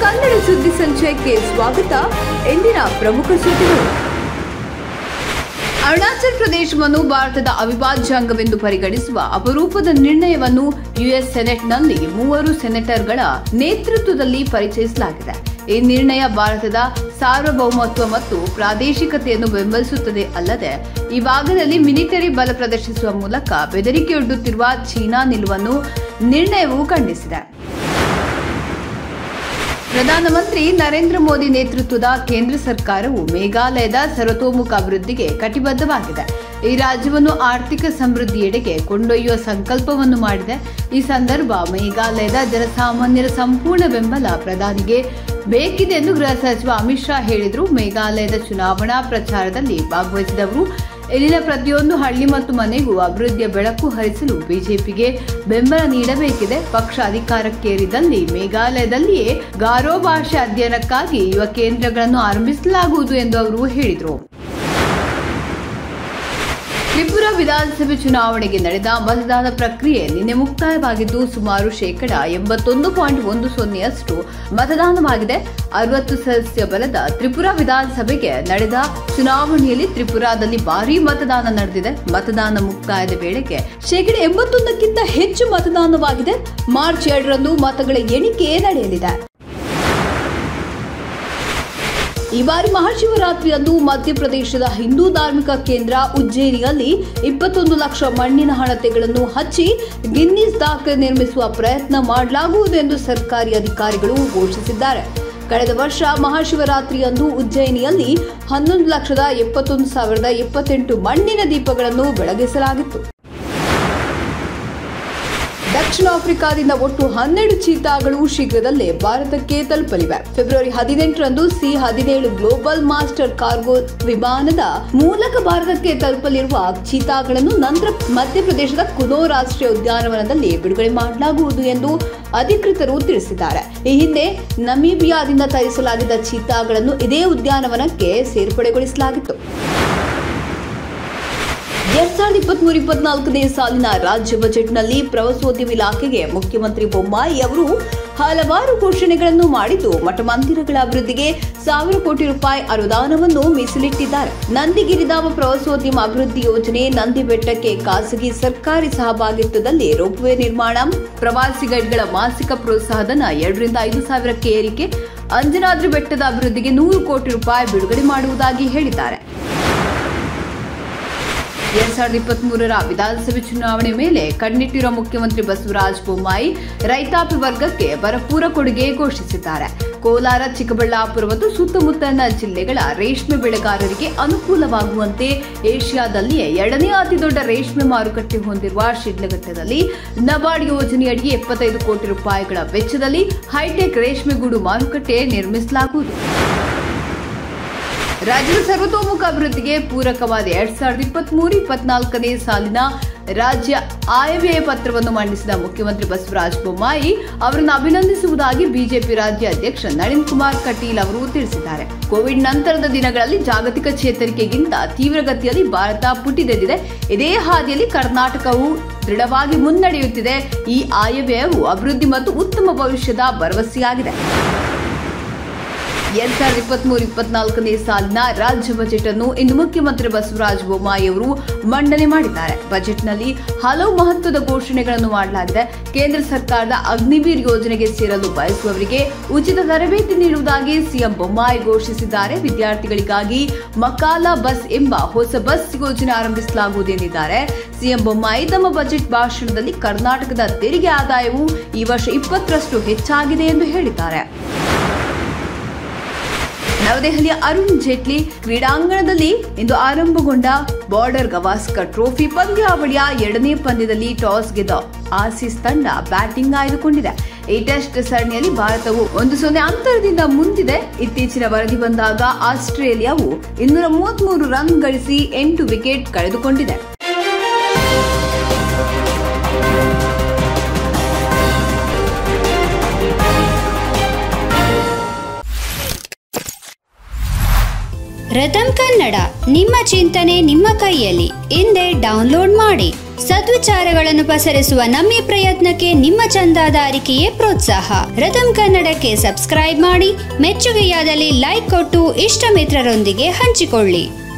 ಕನ್ನಡ ಸುದ್ದಿ ಸಂಚಯಕ್ಕೆ ಸ್ವಾಗತ ಇಂದಿನ ಪ್ರಮುಖ ಸುದ್ದಿಗಳು ಅರುಣಾಚಲ್ ಪ್ರದೇಶವನ್ನು ಭಾರತದ ಅವಿಭಾಜ್ಯ ಅಂಗವೆಂದು ಪರಿಗಣಿಸುವ ಅಪರೂಪದ ನಿರ್ಣಯವನ್ನು ಯುಎಸ್ ಸೆನೆಟ್ನಲ್ಲಿ ಮೂವರು ಸೆನೆಟರ್ಗಳ ನೇತೃತ್ವದಲ್ಲಿ ಪರಿಚಯಿಸಲಾಗಿದೆ ಈ ನಿರ್ಣಯ ಭಾರತದ ಸಾರ್ವಭೌಮತ್ವ ಮತ್ತು ಪ್ರಾದೇಶಿಕತೆಯನ್ನು ಬೆಂಬಲಿಸುತ್ತದೆ ಅಲ್ಲದೆ ಈ ಭಾಗದಲ್ಲಿ ಮಿಲಿಟರಿ ಬಲ ಪ್ರದರ್ಶಿಸುವ ಮೂಲಕ ಬೆದರಿಕೆಯೊಡ್ಡುತ್ತಿರುವ ಚೀನಾ ನಿಲುವನ್ನು ನಿರ್ಣಯವು ಖಂಡಿಸಿದೆ ಪ್ರಧಾನಮಂತ್ರಿ ನರೇಂದ್ರ ಮೋದಿ ನೇತೃತ್ವದ ಕೇಂದ್ರ ಸರ್ಕಾರವು ಮೇಘಾಲಯದ ಸರ್ವತೋಮುಖ ಅಭಿವೃದ್ಧಿಗೆ ಕಟಿಬದ್ಧವಾಗಿದೆ ಈ ರಾಜ್ಯವನ್ನು ಆರ್ಥಿಕ ಸಮೃದ್ಧಿಯೆಡೆಗೆ ಕೊಂಡೊಯ್ಯುವ ಸಂಕಲ್ಪವನ್ನು ಮಾಡಿದೆ ಈ ಸಂದರ್ಭ ಮೇಘಾಲಯದ ಜನಸಾಮಾನ್ಯರ ಸಂಪೂರ್ಣ ಬೆಂಬಲ ಪ್ರಧಾನಿಗೆ ಬೇಕಿದೆ ಎಂದು ಗೃಹ ಸಚಿವ ಅಮಿತ್ ಶಾ ಹೇಳಿದರು ಮೇಘಾಲಯದ ಚುನಾವಣಾ ಪ್ರಚಾರದಲ್ಲಿ ಭಾಗವಹಿಸಿದವರು ಇಲ್ಲಿನ ಪ್ರತಿಯೊಂದು ಹಳ್ಳಿ ಮತ್ತು ಮನೆಗೂ ಅಭಿವೃದ್ಧಿಯ ಬೆಳಕು ಹರಿಸಲು ಬಿಜೆಪಿಗೆ ಬೆಂಬಲ ನೀಡಬೇಕಿದೆ ಪಕ್ಷ ಅಧಿಕಾರಕ್ಕೇರಿದಲ್ಲಿ ಮೇಘಾಲಯದಲ್ಲಿಯೇ ಗಾರೋ ಭಾಷೆ ಅಧ್ಯಯನಕ್ಕಾಗಿ ಯುವ ಕೇಂದ್ರಗಳನ್ನು ಆರಂಭಿಸಲಾಗುವುದು ಎಂದು ಅವರು ಹೇಳಿದರು ತ್ರಿಪುರಾ ವಿಧಾನಸಭೆ ಚುನಾವಣೆಗೆ ನಡೆದ ಮತದಾನ ಪ್ರಕ್ರಿಯೆ ನಿನ್ನೆ ಮುಕ್ತಾಯವಾಗಿದ್ದು ಸುಮಾರು ಶೇಕಡ ಎಂಬತ್ತೊಂದು ಪಾಯಿಂಟ್ ಒಂದು ಸೊನ್ನೆಯಷ್ಟು ಮತದಾನವಾಗಿದೆ ಅರವತ್ತು ಸದಸ್ಯ ಬಲದ ತ್ರಿಪುರಾ ವಿಧಾನಸಭೆಗೆ ನಡೆದ ಚುನಾವಣೆಯಲ್ಲಿ ತ್ರಿಪುರಾದಲ್ಲಿ ಭಾರೀ ಮತದಾನ ನಡೆದಿದೆ ಮತದಾನ ಮುಕ್ತಾಯದ ವೇಳೆಗೆ ಶೇಕಡ ಎಂಬತ್ತೊಂದಕ್ಕಿಂತ ಹೆಚ್ಚು ಮತದಾನವಾಗಿದೆ ಮಾರ್ಚ್ ಎರಡರಂದು ಮತಗಳ ಎಣಿಕೆ ನಡೆಯಲಿದೆ ಈ ಬಾರಿ ಮಹಾಶಿವರಾತ್ರಿಯಂದು ಮಧ್ಯಪ್ರದೇಶದ ಹಿಂದೂ ಧಾರ್ಮಿಕ ಕೇಂದ್ರ ಉಜ್ಜಯಿನಿಯಲ್ಲಿ ಇಪ್ಪತ್ತೊಂದು ಲಕ್ಷ ಮಣ್ಣಿನ ಹಣತೆಗಳನ್ನು ಹಚ್ಚಿ ಗಿನ್ನಿಸ್ ದಾಖಲೆ ನಿರ್ಮಿಸುವ ಪ್ರಯತ್ನ ಮಾಡಲಾಗುವುದು ಎಂದು ಸರ್ಕಾರಿ ಅಧಿಕಾರಿಗಳು ಘೋಷಿಸಿದ್ದಾರೆ ಕಳೆದ ವರ್ಷ ಮಹಾಶಿವರಾತ್ರಿಯಂದು ಉಜ್ಜಯಿನಿಯಲ್ಲಿ ಹನ್ನೊಂದು ಲಕ್ಷದ ಎಪ್ಪತ್ತೊಂದು ಸಾವಿರದ ಎಪ್ಪತ್ತೆಂಟು ಮಣ್ಣಿನ ದೀಪಗಳನ್ನು ಬೆಳಗಿಸಲಾಗಿತ್ತು ದಕ್ಷಿಣ ಆಫ್ರಿಕಾದಿಂದ ಒಟ್ಟು ಹನ್ನೆರಡು ಚೀತಾಗಳು ಶೀಘ್ರದಲ್ಲೇ ಭಾರತಕ್ಕೆ ತಲುಪಲಿವೆ ಫೆಬ್ರವರಿ ಹದಿನೆಂಟರಂದು ಸಿ ಹದಿನೇಳು ಗ್ಲೋಬಲ್ ಮಾಸ್ಟರ್ ಕಾರ್ಗೋ ವಿಮಾನದ ಮೂಲಕ ಭಾರತಕ್ಕೆ ತಲುಪಲಿರುವ ಚೀತಾಗಳನ್ನು ನಂತರ ಮಧ್ಯಪ್ರದೇಶದ ಕುನೋ ರಾಷ್ಟ್ರೀಯ ಉದ್ಯಾನವನದಲ್ಲಿ ಬಿಡುಗಡೆ ಮಾಡಲಾಗುವುದು ಎಂದು ಅಧಿಕೃತರು ತಿಳಿಸಿದ್ದಾರೆ ಈ ಹಿಂದೆ ನಮೀಬಿಯಾದಿಂದ ತರಿಸಲಾಗಿದ್ದ ಚೀತಾಗಳನ್ನು ಇದೇ ಉದ್ಯಾನವನಕ್ಕೆ ಸೇರ್ಪಡೆಗೊಳಿಸಲಾಗಿತ್ತು ಎರಡ್ ಸಾವಿರದ ಇಪ್ಪತ್ಮೂರು ಇಪ್ಪತ್ನಾಲ್ಕನೇ ಸಾಲಿನ ರಾಜ್ಯ ಬಜೆಟ್ನಲ್ಲಿ ಪ್ರವಾಸೋದ್ಯಮ ಇಲಾಖೆಗೆ ಮುಖ್ಯಮಂತ್ರಿ ಬೊಮ್ಮಾಯಿ ಅವರು ಹಲವಾರು ಘೋಷಣೆಗಳನ್ನು ಮಾಡಿದ್ದು ಮಠಮಂದಿರಗಳ ಅಭಿವೃದ್ಧಿಗೆ ಸಾವಿರ ಕೋಟಿ ರೂಪಾಯಿ ಅನುದಾನವನ್ನು ಮೀಸಲಿಟ್ಟಿದ್ದಾರೆ ನಂದಿಗಿರಿಧಾಮ ಪ್ರವಾಸೋದ್ಯಮ ಅಭಿವೃದ್ಧಿ ಯೋಜನೆ ನಂದಿ ಬೆಟ್ಟಕ್ಕೆ ಖಾಸಗಿ ಸರ್ಕಾರಿ ಸಹಭಾಗಿತ್ವದಲ್ಲಿ ರೋಪ್ವೇ ನಿರ್ಮಾಣ ಪ್ರವಾಸಿ ಗೈಡ್ಗಳ ಮಾಸಿಕ ಪ್ರೋತ್ಸಾಹಧನ ಎರಡರಿಂದ ಐದು ಸಾವಿರಕ್ಕೆ ಏರಿಕೆ ಅಂಜನಾದ್ರಿ ಬೆಟ್ಟದ ಅಭಿವೃದ್ಧಿಗೆ ನೂರು ಕೋಟಿ ರೂಪಾಯಿ ಬಿಡುಗಡೆ ಮಾಡುವುದಾಗಿ ಹೇಳಿದ್ದಾರೆ ಎರಡ್ ಸಾವಿರದ ಇಪ್ಪತ್ತ್ ಮೂರರ ವಿಧಾನಸಭೆ ಚುನಾವಣೆ ಮೇಲೆ ಕಣ್ಣಿಟ್ಟಿರುವ ಮುಖ್ಯಮಂತ್ರಿ ಬಸವರಾಜ ಬೊಮ್ಮಾಯಿ ರೈತಾಪಿ ವರ್ಗಕ್ಕೆ ಭರಪೂರ ಕೊಡುಗೆ ಘೋಷಿಸಿದ್ದಾರೆ ಕೋಲಾರ ಚಿಕ್ಕಬಳ್ಳಾಪುರ ಮತ್ತು ಸುತ್ತಮುತ್ತಲಿನ ಜಿಲ್ಲೆಗಳ ರೇಷ್ಮೆ ಬೆಳೆಗಾರರಿಗೆ ಅನುಕೂಲವಾಗುವಂತೆ ಏಷ್ಯಾದಲ್ಲಿಯೇ ಎರಡನೇ ಅತಿದೊಡ್ಡ ರೇಷ್ಮೆ ಮಾರುಕಟ್ಟೆ ಹೊಂದಿರುವ ಶಿಡ್ಲಘಟ್ಟದಲ್ಲಿ ನಬಾರ್ಡ್ ಯೋಜನೆಯಡಿ ಎಪ್ಪತ್ತೈದು ಕೋಟಿ ರೂಪಾಯಿಗಳ ವೆಚ್ಚದಲ್ಲಿ ಹೈಟೆಕ್ ರೇಷ್ಮೆಗೂಡು ಮಾರುಕಟ್ಟೆ ನಿರ್ಮಿಸಲಾಗುವುದು ರಾಜ್ಯದ ಸರ್ವತೋಮುಖ ಅಭಿವೃದ್ಧಿಗೆ ಪೂರಕವಾದ ಎರಡ್ ಸಾವಿರದ ಇಪ್ಪತ್ತ್ ಮೂರು ಇಪ್ಪತ್ನಾಲ್ಕನೇ ಸಾಲಿನ ರಾಜ್ಯ ಆಯವ್ಯಯ ಪತ್ರವನ್ನು ಮಂಡಿಸಿದ ಮುಖ್ಯಮಂತ್ರಿ ಬಸವರಾಜ ಬೊಮ್ಮಾಯಿ ಅವರನ್ನು ಅಭಿನಂದಿಸುವುದಾಗಿ ಬಿಜೆಪಿ ರಾಜ್ಯ ಅಧ್ಯಕ್ಷ ನಳಿನ್ ಕುಮಾರ್ ಕಟೀಲ್ ಅವರು ತಿಳಿಸಿದ್ದಾರೆ ಕೋವಿಡ್ ನಂತರದ ದಿನಗಳಲ್ಲಿ ಜಾಗತಿಕ ಚೇತರಿಕೆಗಿಂತ ತೀವ್ರಗತಿಯಲ್ಲಿ ಭಾರತ ಪುಟಿದೆದ್ದಿದೆ ಇದೇ ಹಾದಿಯಲ್ಲಿ ಕರ್ನಾಟಕವು ದೃಢವಾಗಿ ಮುನ್ನಡೆಯುತ್ತಿದೆ ಈ ಆಯವ್ಯಯವು ಅಭಿವೃದ್ಧಿ ಮತ್ತು ಉತ್ತಮ ಭವಿಷ್ಯದ ಭರವಸೆಯಾಗಿದೆ ಎರಡ್ ಸಾವಿರದ ಇಪ್ಪತ್ಮೂರು ಇಪ್ಪತ್ನಾಲ್ಕನೇ ಸಾಲಿನ ರಾಜ್ಯ ಬಜೆಟ್ ಅನ್ನು ಇಂದು ಮುಖ್ಯಮಂತ್ರಿ ಬಸವರಾಜ ಬೊಮ್ಮಾಯಿ ಅವರು ಮಂಡನೆ ಮಾಡಿದ್ದಾರೆ ಬಜೆಟ್ನಲ್ಲಿ ಹಲವು ಮಹತ್ವದ ಘೋಷಣೆಗಳನ್ನು ಮಾಡಲಾಗಿದೆ ಕೇಂದ್ರ ಸರ್ಕಾರದ ಅಗ್ನಿವೀರ್ ಯೋಜನೆಗೆ ಸೇರಲು ಬಯಸುವವರಿಗೆ ಉಚಿತ ತರಬೇತಿ ನೀಡುವುದಾಗಿ ಸಿಎಂ ಬೊಮ್ಮಾಯಿ ಘೋಷಿಸಿದ್ದಾರೆ ವಿದ್ಯಾರ್ಥಿಗಳಿಗಾಗಿ ಮಕಾಲ ಬಸ್ ಎಂಬ ಹೊಸ ಬಸ್ ಯೋಜನೆ ಆರಂಭಿಸಲಾಗುವುದು ಎಂದಿದ್ದಾರೆ ಸಿಎಂ ಬೊಮ್ಮಾಯಿ ತಮ್ಮ ಬಜೆಟ್ ಭಾಷಣದಲ್ಲಿ ಕರ್ನಾಟಕದ ತೆರಿಗೆ ಆದಾಯವು ಈ ವರ್ಷ ಇಪ್ಪತ್ತರಷ್ಟು ಹೆಚ್ಚಾಗಿದೆ ಎಂದು ಹೇಳಿದ್ದಾರೆ ನವದೆಹಲಿಯ ಅರುಣ್ ಜೇಟ್ಲಿ ಕ್ರೀಡಾಂಗಣದಲ್ಲಿ ಇಂದು ಆರಂಭಗೊಂಡ ಬಾರ್ಡರ್ ಗವಾಸ್ಕರ್ ಟ್ರೋಫಿ ಪಂದ್ಯಾವಳಿಯ ಎರಡನೇ ಪಂದ್ಯದಲ್ಲಿ ಟಾಸ್ ಗೆದ್ದ ಆಸೀಸ್ ತಂಡ ಬ್ಯಾಟಿಂಗ್ ಆಯ್ದುಕೊಂಡಿದೆ ಈ ಟೆಸ್ಟ್ ಸರಣಿಯಲ್ಲಿ ಭಾರತವು ಒಂದು ಸೊನ್ನೆ ಅಂತರದಿಂದ ಮುಂದಿದೆ ಇತ್ತೀಚಿನ ವರದಿ ಬಂದಾಗ ಆಸ್ಟ್ರೇಲಿಯಾವು ಇನ್ನೂರ ಮೂವತ್ಮೂರು ರನ್ ಗಳಿಸಿ ಎಂಟು ವಿಕೆಟ್ ಕಳೆದುಕೊಂಡಿದೆ ರಥಮ್ ಕನ್ನಡ ನಿಮ್ಮ ಚಿಂತನೆ ನಿಮ್ಮ ಕೈಯಲ್ಲಿ ಹಿಂದೆ ಡೌನ್ಲೋಡ್ ಮಾಡಿ ಸದ್ವಿಚಾರಗಳನ್ನು ಪಸರಿಸುವ ನಮ್ಮ ಈ ಪ್ರಯತ್ನಕ್ಕೆ ನಿಮ್ಮ ಚಂದಾದಾರಿಕೆಯೇ ಪ್ರೋತ್ಸಾಹ ರಥಂ ಕನ್ನಡಕ್ಕೆ ಸಬ್ಸ್ಕ್ರೈಬ್ ಮಾಡಿ ಮೆಚ್ಚುಗೆಯಾದಲ್ಲಿ ಲೈಕ್ ಕೊಟ್ಟು ಇಷ್ಟ ಮಿತ್ರರೊಂದಿಗೆ ಹಂಚಿಕೊಳ್ಳಿ